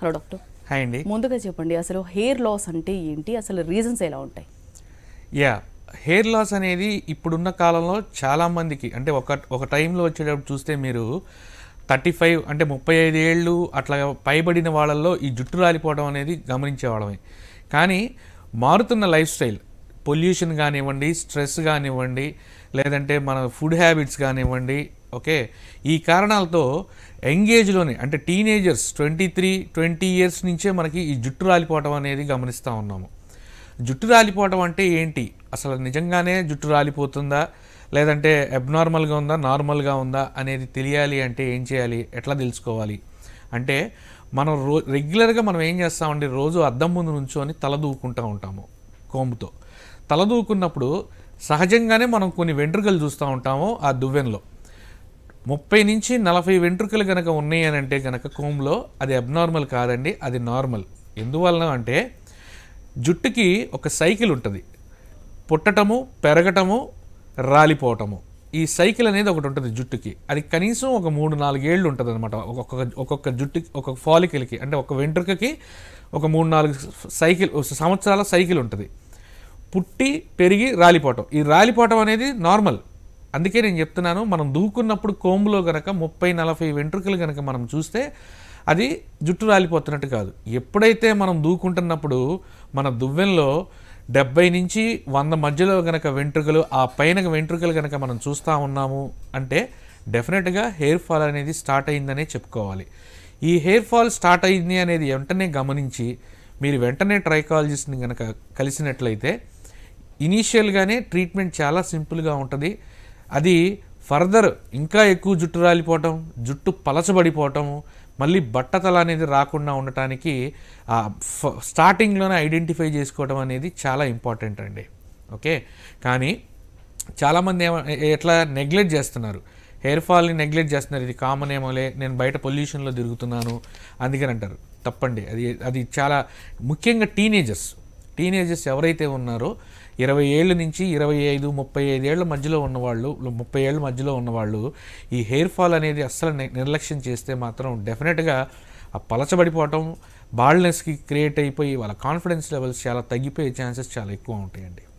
hello doctor hi అండి ముందుగా చెప్పండి అసలు హెయిర్ లాస్ అంటే ఏంటి అసలు రీజన్స్ ఎలా ఉంటాయి యా హెయిర్ లాస్ అనేది ఇప్పుడున్న కాలంలో చాలామందికి అంటే ఒక ఒక టైంలో వచ్చేటప్పుడు చూస్తే మీరు థర్టీ ఫైవ్ అంటే ముప్పై ఐదు ఏళ్ళు అట్లా పైబడిన వాళ్ళల్లో ఈ జుట్టు రాలిపోవడం అనేది గమనించేవాళ్ళమే కానీ మారుతున్న లైఫ్ స్టైల్ పొల్యూషన్ కానివ్వండి స్ట్రెస్ కానివ్వండి లేదంటే మన ఫుడ్ హ్యాబిట్స్ కానివ్వండి ఓకే ఈ కారణాలతో ఎంగేజ్లోనే అంటే teenagers twenty three twenty years నుంచే మనకి ఈ జుట్టు రాలిపోవడం అనేది గమనిస్తూ ఉన్నాము జుట్టు రాలిపోవడం అంటే ఏంటి అసలు నిజంగానే జుట్టు రాలిపోతుందా లేదంటే అబ్నార్మల్గా ఉందా నార్మల్గా ఉందా అనేది తెలియాలి అంటే ఏం చేయాలి ఎట్లా తెలుసుకోవాలి అంటే మనం రో రెగ్యులర్గా మనం ఏం చేస్తామంటే రోజు అద్దం ముందు నుంచొని తల దూకుంటూ ఉంటాము కోంబుతో తల దూకున్నప్పుడు సహజంగానే మనం కొన్ని వెంట్రుకలు చూస్తూ ఉంటాము ఆ దువ్వెనలో ముప్పై నుంచి నలభై వెంట్రుకలు కనుక ఉన్నాయి అని అంటే కనుక కోమ్లో అది అబ్నార్మల్ కాదండి అది నార్మల్ ఎందువలన అంటే జుట్టుకి ఒక సైకిల్ ఉంటుంది పుట్టటము పెరగటము రాలిపోవటము ఈ సైకిల్ అనేది ఒకటి ఉంటుంది జుట్టుకి అది కనీసం ఒక మూడు నాలుగేళ్ళు ఉంటుంది అనమాట ఒక్కొక్క ఒక్కొక్క జుట్టుకి ఒక్కొక్క ఫాలికల్కి అంటే ఒక వెంట్రుకకి ఒక మూడు నాలుగు సైకిల్ సంవత్సరాల సైకిల్ ఉంటుంది పుట్టి పెరిగి రాలిపోవటం ఈ రాలిపోవటం అనేది నార్మల్ అందుకే నేను చెప్తున్నాను మనం దూకున్నప్పుడు కోంబులో గనక ముప్పై నలభై వెంట్రుకలు గనక మనం చూస్తే అది జుట్టు రాలిపోతున్నట్టు కాదు ఎప్పుడైతే మనం దూకుంటున్నప్పుడు మన దువ్వెనలో డెబ్బై నుంచి వంద మధ్యలో గనక వెంట్రుకలు ఆ పైన వెంట్రుకలు గనక మనం చూస్తూ ఉన్నాము అంటే డెఫినెట్గా హెయిర్ ఫాల్ అనేది స్టార్ట్ అయిందనే చెప్పుకోవాలి ఈ హెయిర్ ఫాల్ స్టార్ట్ అయింది అనేది వెంటనే గమనించి మీరు వెంటనే ట్రైకాలజిస్ట్ని కనుక కలిసినట్లయితే ఇనీషియల్గానే ట్రీట్మెంట్ చాలా సింపుల్గా ఉంటుంది అది ఫర్దర్ ఇంకా ఎక్కువ జుట్టు రాలిపోవటం జుట్టు పలచబడిపోవటము మళ్ళీ బట్టతల అనేది రాకుండా ఉండటానికి ఆ ఫ- స్టార్టింగ్లోనే ఐడెంటిఫై చేసుకోవడం అనేది చాలా ఇంపార్టెంట్ అండి ఓకే కానీ చాలామంది ఏమ ఎట్లా నెగ్లెక్ట్ చేస్తున్నారు హెయిర్ ఫాల్ని నెగ్లెక్ట్ చేస్తున్నారు ఇది కామన్ ఏమోలే నేను బయట పొల్యూషన్లో తిరుగుతున్నాను అందుకని అంటారు తప్పండి అది అది చాలా ముఖ్యంగా టీనేజర్స్ టీనేజర్స్ ఎవరైతే ఉన్నారో ఇరవై ఏళ్ళ నుంచి ఇరవై ఐదు ముప్పై ఐదు ఏళ్ళ మధ్యలో ఉన్నవాళ్ళు ముప్పై ఏళ్ళ మధ్యలో ఉన్నవాళ్ళు ఈ హెయిర్ ఫాల్ అనేది అస్సలు ని- నిర్లక్ష్యం చేస్తే మాత్రం డెఫినెట్గా ఆ పలచబడిపోవటం బాల్నెస్కి క్రియేట్ అయిపోయి వాళ్ళ కాన్ఫిడెన్స్ లెవెల్స్ చాలా తగ్గిపోయే ఛాన్సెస్ చాలా ఎక్కువ ఉంటాయండి